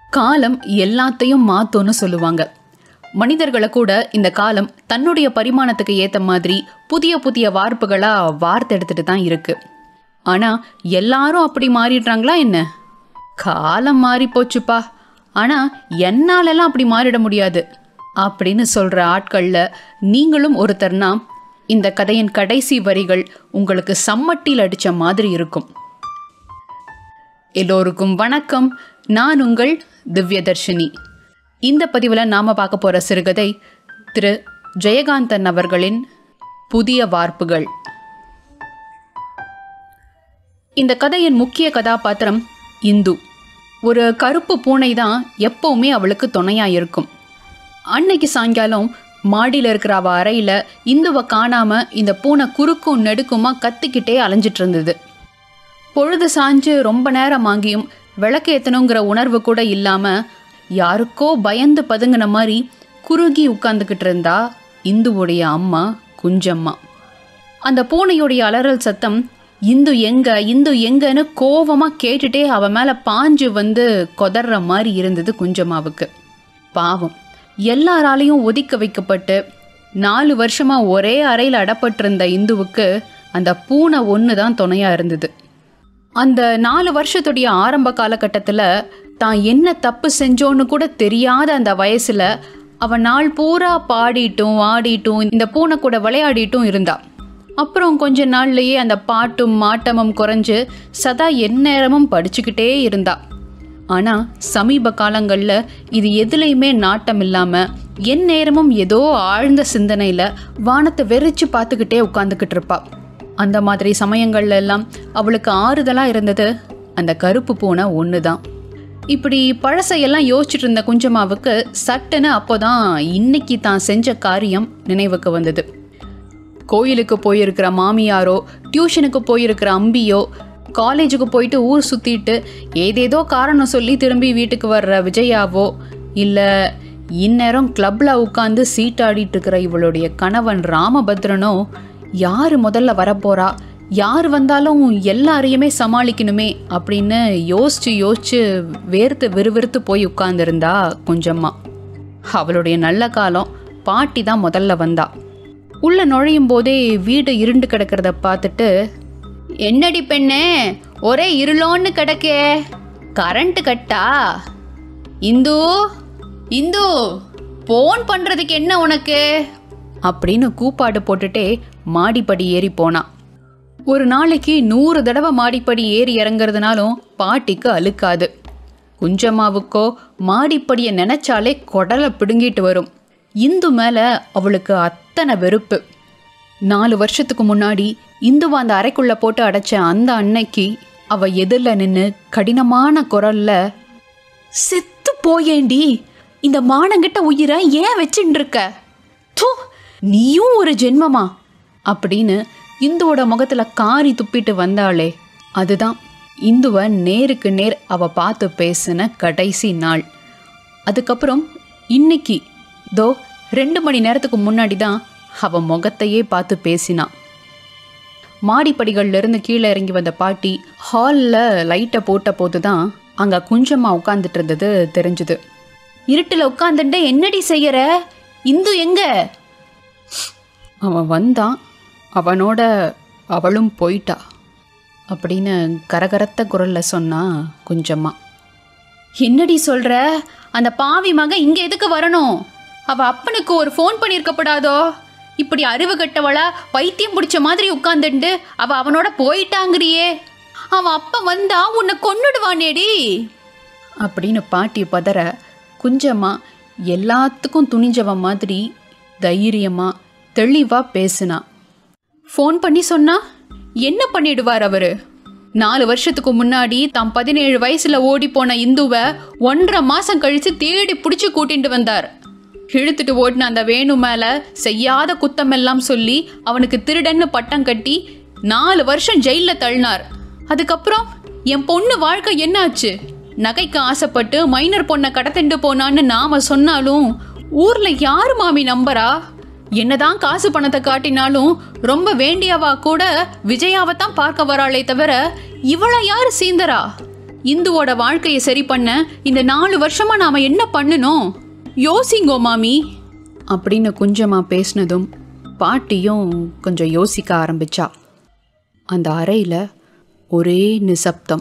காலம் எல்லாத்தையும் மாத்தோன்னு சொல்லுவாங்க மனிதர்களை கூட இந்த காலம் தன்னுடைய பரிமாணத்துக்கு ஏத்த மாதிரி புதிய புதிய வார்ப்புகளா வார்த்தெடுத்துட்டு தான் இருக்கு ஆனா எல்லாரும் அப்படி மாறிடுறாங்களா என்ன காலம் மாறி போச்சுப்பா ஆனா என்னாலெல்லாம் அப்படி மாறிட முடியாது அப்படின்னு சொல்ற ஆட்கள்ல நீங்களும் ஒருத்தர்னா இந்த கதையின் கடைசி வரிகள் உங்களுக்கு சம்மட்டில் அடிச்ச மாதிரி இருக்கும் எல்லோருக்கும் வணக்கம் நான் உங்கள் திவ்யதர்ஷினி இந்த பதிவில் நாம் பார்க்க போகிற சிறுகதை திரு ஜெயகாந்தன் அவர்களின் புதிய வார்ப்புகள் இந்த கதையின் முக்கிய கதாபாத்திரம் இந்து ஒரு கருப்பு பூனை தான் எப்பவுமே அவளுக்கு துணையாக இருக்கும் அன்னைக்கு சாயங்காலம் மாடியில் இருக்கிற அவ அறையில் இந்துவை காணாம இந்த பூனை குறுக்கும் நெடுக்குமா கத்திக்கிட்டே அலைஞ்சிட்டு இருந்தது பொழுது சாஞ்சு ரொம்ப நேரம் ஆகியும் விளக்கு ஏற்றணுங்கிற உணர்வு கூட இல்லாமல் யாருக்கோ பயந்து பதுங்கின மாதிரி குறுகி உட்கார்ந்துக்கிட்டு இருந்தா இந்துவுடைய அம்மா குஞ்சம்மா அந்த பூனையுடைய அலறல் சத்தம் இந்து எங்க இந்து எங்கன்னு கோவமாக கேட்டுட்டே அவ மேலே பாஞ்சு வந்து கொதற மாதிரி இருந்தது குஞ்சம்மாவுக்கு பாவம் எல்லாராலையும் ஒதுக்க வைக்கப்பட்டு நாலு வருஷமா ஒரே அறையில் அடப்பட்டிருந்த இந்துவுக்கு அந்த பூனை ஒன்று தான் துணையாக இருந்தது அந்த நாலு வருஷத்துடைய ஆரம்ப காலகட்டத்தில் தான் என்ன தப்பு செஞ்சோன்னு கூட தெரியாத அந்த வயசுல அவ நாள் பூரா பாடிட்டும் ஆடிட்டும் இந்த பூனை கூட விளையாடிட்டும் இருந்தா அப்புறம் கொஞ்ச நாள்லயே அந்த பாட்டும் மாட்டமும் குறைஞ்சு சதா எந்நேரமும் படிச்சுக்கிட்டே இருந்தா ஆனா சமீப காலங்கள்ல இது எதுலையுமே நாட்டம் இல்லாம எந்நேரமும் ஏதோ ஆழ்ந்த சிந்தனையில வானத்தை வெறிச்சு பார்த்துக்கிட்டே உட்காந்துக்கிட்டு இருப்பா அந்த மாதிரி சமயங்கள்ல எல்லாம் அவளுக்கு ஆறுதலா இருந்தது அந்த கருப்பு பூனை ஒன்று தான் இப்படி பழசையெல்லாம் யோசிச்சுட்டு இருந்த குஞ்சம்மாவுக்கு சட்டுன்னு அப்போதான் இன்னைக்கு தான் செஞ்ச காரியம் நினைவுக்கு வந்தது கோயிலுக்கு போயிருக்கிற மாமியாரோ டியூஷனுக்கு போயிருக்கிற அம்பியோ காலேஜுக்கு போயிட்டு ஊர் சுற்றிட்டு ஏதேதோ காரணம் சொல்லி திரும்பி வீட்டுக்கு வர்ற விஜயாவோ இல்லை இந்நேரம் கிளப்பில் உட்காந்து சீட்டாடிட்டு இருக்கிற இவளுடைய கணவன் ராமபத்ரனோ யார் முதல்ல வரப்போறா யார் வந்தாலும் எல்லாரையுமே சமாளிக்கணுமே அப்படின்னு யோசிச்சு யோசிச்சு வேர்த்து விறுவிறுத்து போய் உட்கார்ந்துருந்தா கொஞ்சம்மா அவளுடைய நல்ல காலம் பாட்டி தான் முதல்ல வந்தா உள்ள நுழையும் போதே வீடு இருண்டு கிடக்கிறத பார்த்துட்டு என்னடி பெண்ணே ஒரே இருளோன்னு கிடக்கே கரண்ட் கட்டா இந்து இந்து போன் பண்றதுக்கு என்ன உனக்கு அப்படின்னு கூப்பாடு போட்டுட்டே மாடிப்படி ஏறி போனான் ஒரு நாளைக்கு நூறு தடவை மாடிப்படி ஏறி இறங்குறதுனாலும் பாட்டிக்கு அழுக்காது குஞ்சம்மாவுக்கோ மாடிப்படியை நினைச்சாலே கொடலை பிடுங்கிட்டு வரும் இந்து மேல அவளுக்கு அத்தனை வெறுப்பு நாலு வருஷத்துக்கு முன்னாடி இந்துவை அந்த அறைக்குள்ள போட்டு அடைச்ச அந்த அன்னைக்கு அவ எதிரில் நின்று கடினமான குரல்ல செத்து போயேண்டி இந்த மானங்கிட்ட உயிரை ஏன் வச்சுட்டு இருக்க தூ நீயும் ஒரு ஜென்மமா அப்படின்னு இந்துவோட முகத்துல காரி துப்பிட்டு வந்தாளே அதுதான் இந்துவை நேருக்கு நேர் அவ பார்த்து பேசின கடைசி நாள் அதுக்கப்புறம் இன்னைக்கு தோ ரெண்டு மணி நேரத்துக்கு முன்னாடி தான் அவ முகத்தையே பார்த்து பேசினான் மாடிப்படிகள்ல இருந்து கீழே இறங்கி வந்த பாட்டி ஹாலில் லைட்டை போட்ட போது தான் அங்கே குஞ்சம்மா உட்காந்துட்டு இருந்தது தெரிஞ்சுது இருட்டில் உட்காந்துட்டு என்னடி செய்யற இந்து எங்க அவன் வந்தான் அவனோட அவளும் போயிட்டா அப்படின்னு கரகரத்த குரல்ல சொன்னா குஞ்சம்மா என்னடி சொல்ற அந்த பாவி மகன் இங்க எதுக்கு வரணும் அவ அப்பனுக்கு ஒரு ஃபோன் பண்ணியிருக்கப்படாதோ இப்படி அறிவு கட்டவளா பைத்தியம் பிடிச்ச மாதிரி உட்காந்துண்டு அவ அவனோட போயிட்டாங்கிறியே அவன் அப்ப வந்தா உன்னை கொன்னுடுவானேடி அப்படின்னு பாட்டி பதற குஞ்சம்மா எல்லாத்துக்கும் துணிஞ்சவ மாதிரி தைரியமா தெளிவா பேசினா ஃபோன் பண்ணி சொன்னா என்ன பண்ணிடுவார் அவரு நாலு வருஷத்துக்கு முன்னாடி தாம் பதினேழு வயசுல ஓடி போன இந்துவை ஒன்றரை மாசம் கழிச்சு தேடி பிடிச்சு கூட்டிட்டு வந்தார் இழுத்துட்டு ஓடின அந்த வேணு மேல செய்யாத குத்தமெல்லாம் சொல்லி அவனுக்கு திருடன்னு பட்டம் கட்டி நாலு வருஷம் ஜெயில தள்ளினார் அதுக்கப்புறம் என் பொண்ணு வாழ்க்கை என்னாச்சு நகைக்கு ஆசைப்பட்டு மைனர் பொண்ணை கடத்திண்டு போனான்னு நாம சொன்னாலும் ஊர்ல யாரு மாமி நம்பரா என்னதான் காசு பணத்தை காட்டினாலும் ரொம்ப வேண்டியவா கூட விஜயாவை தான் பார்க்க வராளே தவிர இவளை யாரு சீந்தரா இந்துவோட வாழ்க்கையை சரி பண்ண இந்த நாலு வருஷமா நாம என்ன பண்ணணும் யோசிங்கோ மாமி அப்படின்னு குஞ்சமா பேசினதும் பாட்டியும் கொஞ்சம் யோசிக்க ஆரம்பிச்சா அந்த அறையில் ஒரே நிசப்தம்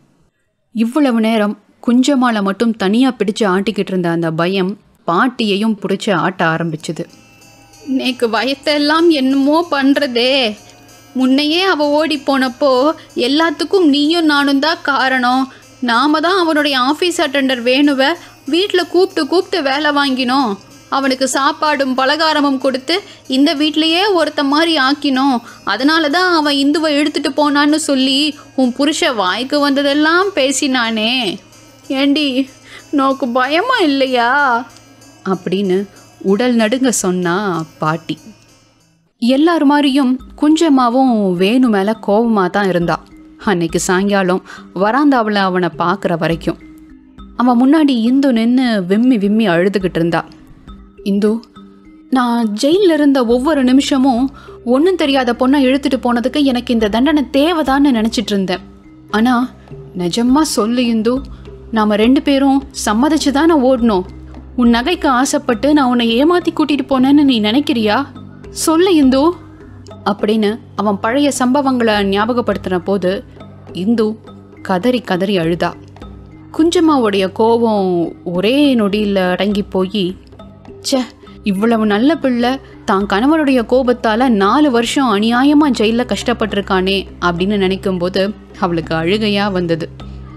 இவ்வளவு நேரம் குஞ்சமால மட்டும் தனியாக பிடிச்சு ஆட்டிக்கிட்டு இருந்த அந்த பயம் பாட்டியையும் பிடிச்சி ஆட்ட ஆரம்பிச்சுது நேக்கு பயத்தெல்லாம் என்னமோ பண்ணுறதே முன்னையே அவ ஓடி போனப்போ எல்லாத்துக்கும் நீயும் நானும் தான் காரணம் நாம தான் அவனுடைய ஆஃபீஸ் அட்டெண்டர் வேணுவ வீட்டில் கூப்பிட்டு கூப்பிட்டு வேலை வாங்கினோம் அவனுக்கு சாப்பாடும் பலகாரமும் கொடுத்து இந்த வீட்லேயே ஒருத்த மாதிரி ஆக்கினோம் அதனால தான் அவன் இந்துவை எடுத்துட்டு போனான்னு சொல்லி உன் புருஷ வாய்க்கு வந்ததெல்லாம் பேசினானே ஏண்டி நோக்கு பயமா இல்லையா அப்படின்னு உடல் நடுங்க சொன்னா பாட்டி எல்லார் மாதிரியும் குஞ்சம்மாவும் வேணு மேலே கோபமாக தான் இருந்தா அன்னைக்கு சாயங்காலம் வராந்தாவில் அவனை பார்க்குற வரைக்கும் அவன் முன்னாடி இந்து நின்று விம்மி விம்மி அழுதுகிட்டு இருந்தா இந்து நான் ஜெயிலில் இருந்த ஒவ்வொரு நிமிஷமும் ஒன்றும் தெரியாத பொண்ணை இழுத்துட்டு போனதுக்கு எனக்கு இந்த தண்டனை தேவைதான்னு நினச்சிட்டு இருந்தேன் ஆனால் நிஜமா சொல்லு இந்து நாம் ரெண்டு பேரும் சம்மதிச்சு தானே ஓடணும் உன் நகைக்கு ஆசைப்பட்டு நான் உன்னை ஏமாத்தி கூட்டிட்டு போனேன்னு நீ நினைக்கிறியா சொல்லு இந்து அப்படின்னு அவன் பழைய சம்பவங்களை ஞாபகப்படுத்தின போது இந்து கதறி கதறி அழுதா குஞ்சம்மாவுடைய கோபம் ஒரே நொடியில் அடங்கி போய் ச்சே இவ்வளவு நல்ல பிள்ளை தான் கணவனுடைய கோபத்தால் நாலு வருஷம் அநியாயமாக ஜெயிலில் கஷ்டப்பட்டிருக்கானே அப்படின்னு நினைக்கும்போது அவளுக்கு அழுகையாக வந்தது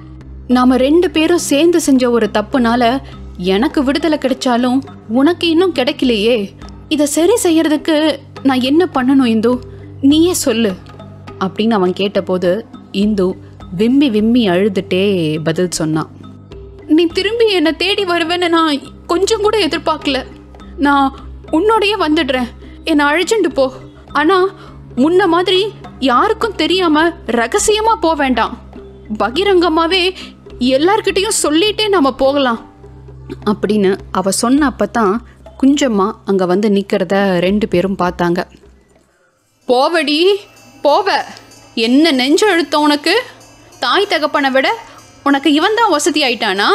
நாம் ரெண்டு பேரும் சேர்ந்து செஞ்ச ஒரு தப்புனால எனக்கு விடுதலை கிடைச்சாலும் உனக்கு இன்னும் கிடைக்கலையே இதை சரி செய்யறதுக்கு நான் என்ன பண்ணணும் இந்து நீயே சொல்லு அப்படின்னு அவன் கேட்டபோது இந்து விம்மி விம்மி அழுதுட்டே பதில் சொன்னான் நீ திரும்பி என்னை தேடி வருவேன்னு நான் கொஞ்சம் கூட எதிர்பார்க்கல நான் உன்னோடையே வந்துடுறேன் என்னை அழைச்சிட்டு போ ஆனால் முன்ன மாதிரி யாருக்கும் தெரியாம ரகசியமா போக வேண்டாம் பகிரங்கமாவே எல்லார்கிட்டயும் சொல்லிட்டே நம்ம போகலாம் அப்படின்னு அவ சொன்ன அப்பதான் குஞ்சம்மா அங்க வந்து நிக்கிறத ரெண்டு பேரும் பார்த்தாங்க போவடி போவ என்ன நெஞ்சு அழுத்தம் உனக்கு தாய் தகப்பனை விட உனக்கு இவன் தான் வசதி ஆயிட்டானா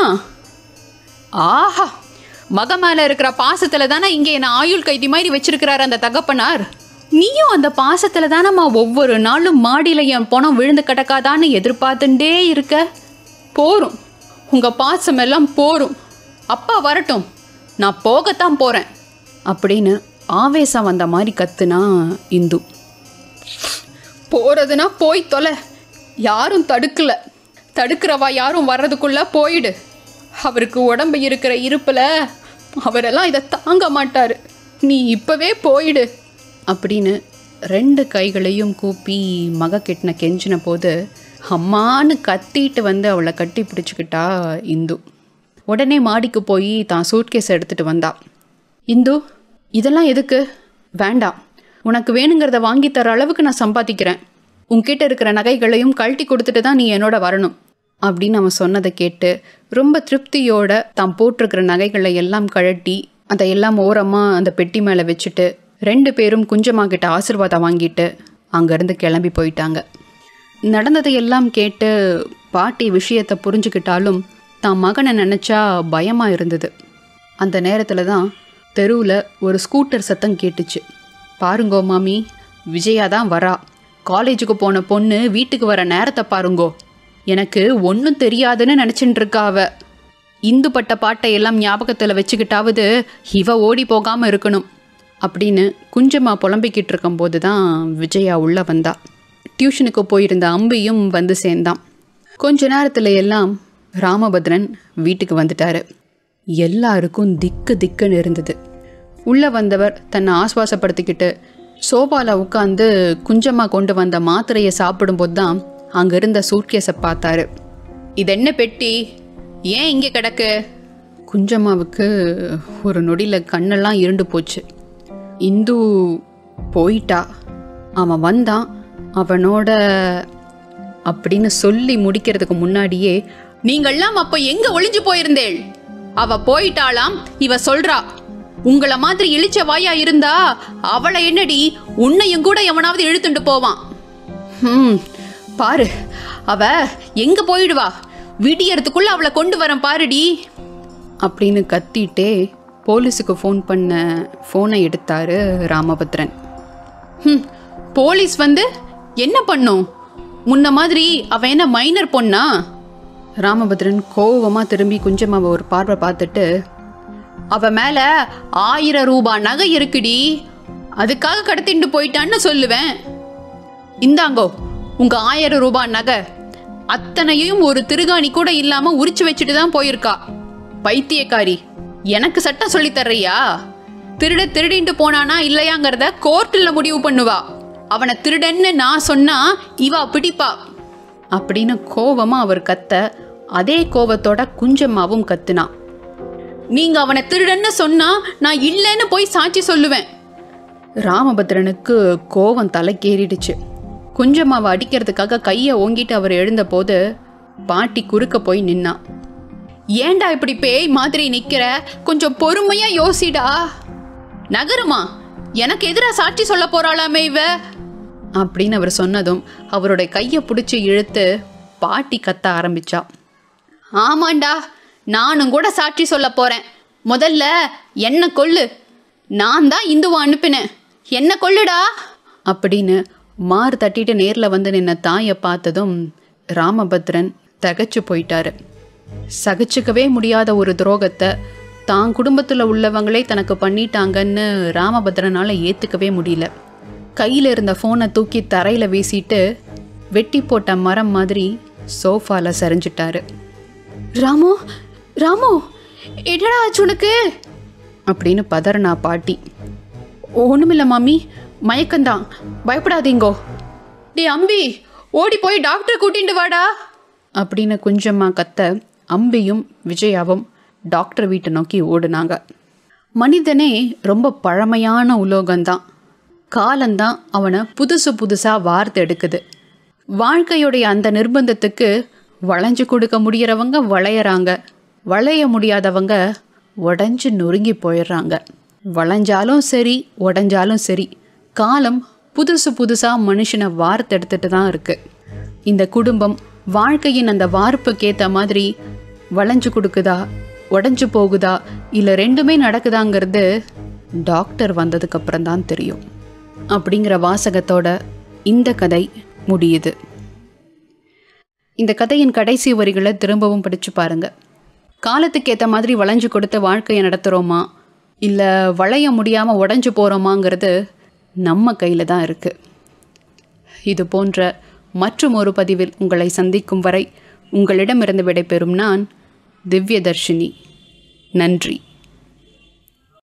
ஆஹா மக மேல இருக்கிற பாசத்துல தானே இங்கே என்ன ஆயுள் கைதி மாதிரி வச்சிருக்கிறாரு அந்த தகப்பனார் நீயும் அந்த பாசத்துல தானம்மா ஒவ்வொரு நாளும் மாடியில என் பணம் விழுந்து கிடக்காதான்னு எதிர்பார்த்துட்டே இருக்க போரும் உங்க பாசம் எல்லாம் போரும் அப்பா வரட்டும் நான் போகத்தான் போறேன் அப்படின்னு ஆவேசம் வந்த மாதிரி கத்துனா இந்து போறதுனா போய் தொலை யாரும் தடுக்கல தடுக்கிறவா யாரும் வர்றதுக்குள்ள போயிடு அவருக்கு உடம்பு இருக்கிற இருப்புல அவரெல்லாம் இதை தாங்க மாட்டாரு நீ இப்பவே போயிடு அப்படின்னு ரெண்டு கைகளையும் கூப்பி மக கிட்டின கெஞ்சின போது அம்மான்னு கத்திட்டு வந்து அவளை கட்டி பிடிச்சிக்கிட்டா இந்து உடனே மாடிக்கு போய் தான் சூட்கேஸ் எடுத்துட்டு வந்தா இந்து இதெல்லாம் எதுக்கு வேண்டாம் உனக்கு வேணுங்கிறத வாங்கி தர அளவுக்கு நான் சம்பாதிக்கிறேன் உன்கிட்ட இருக்கிற நகைகளையும் கழட்டி கொடுத்துட்டு தான் நீ என்னோட வரணும் அப்படின்னு அவன் சொன்னதை கேட்டு ரொம்ப திருப்தியோட தான் போட்டிருக்கிற நகைகளை எல்லாம் கழட்டி அதை எல்லாம் ஓரமாக அந்த பெட்டி மேலே வச்சுட்டு ரெண்டு பேரும் குஞ்சம்மா கிட்ட ஆசீர்வாதம் வாங்கிட்டு அங்கேருந்து கிளம்பி போயிட்டாங்க நடந்ததை எல்லாம் கேட்டு பாட்டி விஷயத்தை புரிஞ்சுக்கிட்டாலும் தான் மகனை நினச்சா பயமாக இருந்தது அந்த நேரத்தில் தான் தெருவில் ஒரு ஸ்கூட்டர் சத்தம் கேட்டுச்சு பாருங்கோ மாமி விஜயா தான் வரா காலேஜுக்கு போன பொண்ணு வீட்டுக்கு வர நேரத்தை பாருங்கோ எனக்கு ஒன்றும் தெரியாதுன்னு நினச்சிட்டு இருக்கா அவ இந்து பட்ட பாட்டை எல்லாம் ஞாபகத்தில் வச்சுக்கிட்டாவது இவ ஓடி போகாமல் இருக்கணும் அப்படின்னு குஞ்சம்மா புலம்பிக்கிட்டு இருக்கும்போது தான் விஜயா உள்ளே வந்தா டியூஷனுக்கு போயிருந்த அம்பியும் வந்து சேர்ந்தான் கொஞ்ச நேரத்தில் எல்லாம் ராமபத்ரன் வீட்டுக்கு வந்துட்டாரு எல்லாருக்கும் திக்கு திக்குன்னு இருந்தது உள்ளே வந்தவர் தன்னை ஆஸ்வாசப்படுத்திக்கிட்டு சோபாவில் உட்காந்து குஞ்சம்மா கொண்டு வந்த மாத்திரையை சாப்பிடும்போது தான் அங்கே இருந்த சூட்கேஸை பார்த்தாரு இது என்ன பெட்டி ஏன் இங்கே கிடக்கு குஞ்சம்மாவுக்கு ஒரு நொடியில் கண்ணெல்லாம் இருண்டு போச்சு இந்து போயிட்டா அவன் வந்தான் அவனோட அப்படின்னு சொல்லி முடிக்கிறதுக்கு முன்னாடியே நீங்கள்லாம் அப்ப எங்க ஒளிஞ்சு போயிருந்தேள் அவ போயிட்டாளாம் இவ சொல்றா உங்கள மாதிரி இழிச்ச வாயா இருந்தா அவளை என்னடி உன்னையும் கூட எவனாவது இழுத்துட்டு போவான் ம் பாரு அவ எங்க போயிடுவா விடியறதுக்குள்ள அவளை கொண்டு வரேன் பாருடி அப்படின்னு கத்திட்டே போலீஸுக்கு ஃபோன் பண்ண ஃபோனை எடுத்தாரு ராமபத்ரன் ம் போலீஸ் வந்து என்ன பண்ணும் முன்ன மாதிரி அவ என்ன மைனர் பொண்ணா ராமபத்ரன் கோவமாக திரும்பி குஞ்சம்மாவை ஒரு பார்வை பார்த்துட்டு அவ மேல ஆயிரம் ரூபாய் நகை இருக்குடி அதுக்காக கடத்திட்டு போயிட்டான்னு சொல்லுவேன் இந்தாங்கோ உங்க ஆயிரம் ரூபாய் நகை அத்தனையும் ஒரு திருகாணி கூட இல்லாம உரிச்சு வச்சுட்டு தான் போயிருக்கா பைத்தியக்காரி எனக்கு சட்டம் சொல்லி தர்றியா திருட திருடிட்டு போனானா இல்லையாங்கிறத கோர்ட்டில் முடிவு பண்ணுவா அவனை திருடன்னு நான் சொன்னா இவா பிடிப்பா அப்படின்னு கோவமா அவர் கத்த அதே கோவத்தோட குஞ்சம்மாவும் கத்துனா நீங்க அவனை திருடன்னு சொன்னா நான் இல்லைன்னு போய் சாட்சி சொல்லுவேன் ராமபத்ரனுக்கு கோவம் தலைக்கேறிடுச்சு குஞ்சம்மாவை அடிக்கிறதுக்காக கையை ஓங்கிட்டு அவர் எழுந்தபோது பாட்டி குறுக்க போய் நின்னா ஏன்டா இப்படி பேய் மாதிரி நிக்கிற கொஞ்சம் பொறுமையா யோசிடா நகருமா எனக்கு எதிரா சாட்சி சொல்ல போறாளாமே இவ அப்படின்னு அவர் சொன்னதும் அவருடைய கையை பிடிச்சி இழுத்து பாட்டி கத்த ஆரம்பிச்சா ஆமாண்டா நானும் கூட சாட்சி சொல்ல போறேன் முதல்ல என்ன கொல்லு நான் தான் இந்துவை அனுப்பினேன் என்ன கொல்லுடா அப்படின்னு மாறு தட்டிட்டு நேரில் வந்து நின்ன தாயை பார்த்ததும் ராமபத்ரன் தகச்சு போயிட்டாரு சகிச்சுக்கவே முடியாத ஒரு துரோகத்தை தான் குடும்பத்தில் உள்ளவங்களே தனக்கு பண்ணிட்டாங்கன்னு ராமபத்ரனால் ஏற்றுக்கவே முடியல கையில் இருந்த ஃபோனை தூக்கி தரையில் வீசிட்டு வெட்டி போட்ட மரம் மாதிரி சோஃபால சரிஞ்சிட்டாரு ராமு ராமு என்னடா ஆச்சு உனக்கு அப்படின்னு பதறனா பாட்டி ஒன்றுமில்ல மாமி மயக்கம்தான் பயப்படாதீங்கோ டே அம்பி ஓடி போய் டாக்டர் கூட்டிட்டு வாடா அப்படின்னு குஞ்சம்மா கத்த அம்பியும் விஜயாவும் டாக்டர் வீட்டை நோக்கி ஓடுனாங்க மனிதனே ரொம்ப பழமையான உலோகம்தான் காலம்தான் அவனை புதுசு புதுசாக வார்த்து எடுக்குது வாழ்க்கையுடைய அந்த நிர்பந்தத்துக்கு வளைஞ்சு கொடுக்க முடியறவங்க வளையறாங்க வளைய முடியாதவங்க உடஞ்சு நொறுங்கி போயிடுறாங்க வளைஞ்சாலும் சரி உடஞ்சாலும் சரி காலம் புதுசு புதுசாக மனுஷனை வார்த்தெடுத்துட்டு தான் இருக்கு இந்த குடும்பம் வாழ்க்கையின் அந்த வார்ப்புக்கேற்ற மாதிரி வளைஞ்சு கொடுக்குதா உடஞ்சு போகுதா இல்லை ரெண்டுமே நடக்குதாங்கிறது டாக்டர் வந்ததுக்கு அப்புறம் தான் தெரியும் அப்படிங்கிற வாசகத்தோட இந்த கதை முடியுது இந்த கதையின் கடைசி வரிகளை திரும்பவும் படித்து பாருங்க காலத்துக்கு ஏற்ற மாதிரி வளைஞ்சு கொடுத்து வாழ்க்கையை நடத்துகிறோமா இல்லை வளைய முடியாமல் உடஞ்சு போகிறோமாங்கிறது நம்ம கையில் தான் இருக்குது இது போன்ற மற்றும் ஒரு பதிவில் உங்களை சந்திக்கும் வரை உங்களிடமிருந்து விடைபெறும் நான் திவ்யதர்ஷினி நன்றி